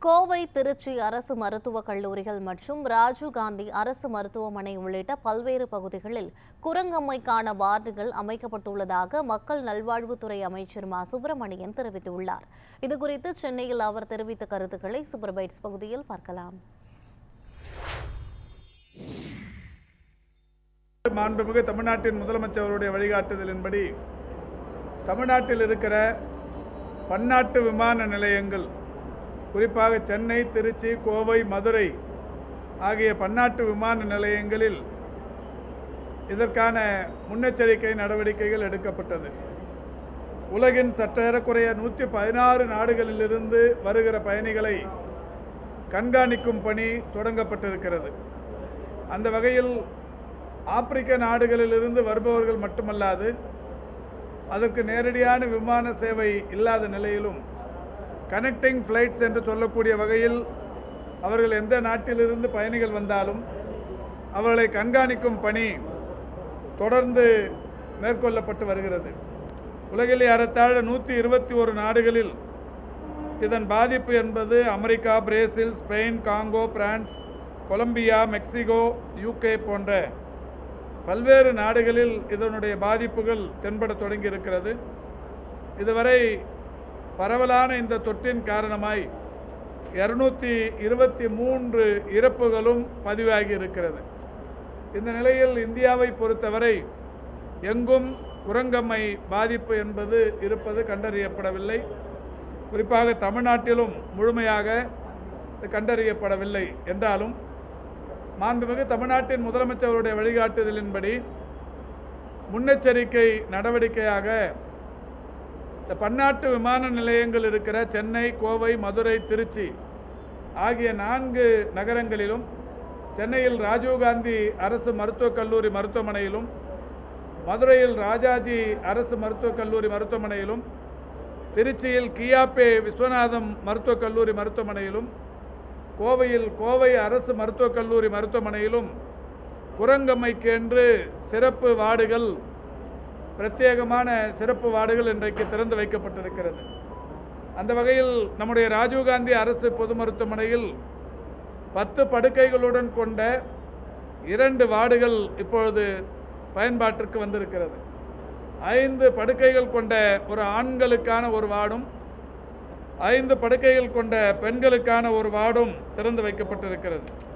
கோவை திருச்சி அரசு மருத்துவக் கல்லூரிகள் மற்றும் ராஜீவ்காந்தி அரசு மருத்துவமனை உள்ளிட்ட பல்வேறு பகுதிகளில் குரங்கம்மைக்கான வார்டுகள் அமைக்கப்பட்டுள்ளதாக மக்கள் நல்வாழ்வுத்துறை அமைச்சர் மா சுப்பிரமணியன் தெரிவித்துள்ளார் இதுகுறித்து சென்னையில் அவர் தெரிவித்த கருத்துக்களை சூப்பர்பைட்ஸ் பகுதியில் பார்க்கலாம் மாண்புமிகு தமிழ்நாட்டின் முதலமைச்சர் அவருடைய வழிகாட்டுதலின்படி தமிழ்நாட்டில் இருக்கிற பன்னாட்டு விமான நிலையங்கள் குறிப்பாக சென்னை திருச்சி கோவை மதுரை ஆகிய பன்னாட்டு விமான நிலையங்களில் இதற்கான முன்னெச்சரிக்கை நடவடிக்கைகள் எடுக்கப்பட்டது உலகின் சற்றேறக்குறைய நூற்றி பதினாறு நாடுகளிலிருந்து வருகிற பயணிகளை கண்காணிக்கும் பணி தொடங்கப்பட்டிருக்கிறது அந்த வகையில் ஆப்பிரிக்க நாடுகளிலிருந்து வருபவர்கள் மட்டுமல்லாது அதற்கு நேரடியான விமான சேவை இல்லாத நிலையிலும் கனெக்டிங் ஃப்ளைட்ஸ் என்று சொல்லக்கூடிய வகையில் அவர்கள் எந்த நாட்டிலிருந்து பயணிகள் வந்தாலும் அவர்களை கண்காணிக்கும் பணி தொடர்ந்து மேற்கொள்ளப்பட்டு வருகிறது உலகில் ஏறத்தாழ நூற்றி இருபத்தி ஒரு நாடுகளில் இதன் பாதிப்பு என்பது America Brazil Spain Congo France Colombia Mexico UK போன்ற பல்வேறு நாடுகளில் இதனுடைய பாதிப்புகள் தென்பட தொடங்கி இருக்கிறது இதுவரை பரவலான இந்த தொற்றின் காரணமாய் இருநூத்தி இருபத்தி மூன்று இறப்புகளும் பதிவாகி இருக்கிறது இந்த நிலையில் இந்தியாவை பொறுத்தவரை எங்கும் குரங்கம்மை பாதிப்பு என்பது இருப்பது கண்டறியப்படவில்லை குறிப்பாக தமிழ்நாட்டிலும் முழுமையாக இது கண்டறியப்படவில்லை என்றாலும் மாண்புமிகு தமிழ்நாட்டின் முதலமைச்சருடைய வழிகாட்டுதலின்படி முன்னெச்சரிக்கை நடவடிக்கையாக இந்த பன்னாட்டு விமான நிலையங்கள் இருக்கிற சென்னை கோவை மதுரை திருச்சி ஆகிய நான்கு நகரங்களிலும் சென்னையில் ராஜீவ்காந்தி அரசு மருத்துவக் கல்லூரி மருத்துவமனையிலும் மதுரையில் ராஜாஜி அரசு மருத்துவக் கல்லூரி மருத்துவமனையிலும் திருச்சியில் கியாபே விஸ்வநாதம் மருத்துவக் கல்லூரி மருத்துவமனையிலும் கோவையில் கோவை அரசு மருத்துவக் கல்லூரி மருத்துவமனையிலும் குரங்கம்மைக்கு என்று சிறப்பு வார்டுகள் பிரத்யேகமான சிறப்பு வார்டுகள் இன்றைக்கு திறந்து வைக்கப்பட்டிருக்கிறது அந்த வகையில் நம்முடைய ராஜீவ்காந்தி அரசு பொது மருத்துவமனையில் பத்து படுக்கைகளுடன் கொண்ட இரண்டு வார்டுகள் இப்பொழுது பயன்பாட்டிற்கு வந்திருக்கிறது ஐந்து படுக்கைகள் கொண்ட ஒரு ஆண்களுக்கான ஒரு வார்டும் ஐந்து படுக்கைகள் கொண்ட பெண்களுக்கான ஒரு வார்டும் திறந்து வைக்கப்பட்டிருக்கிறது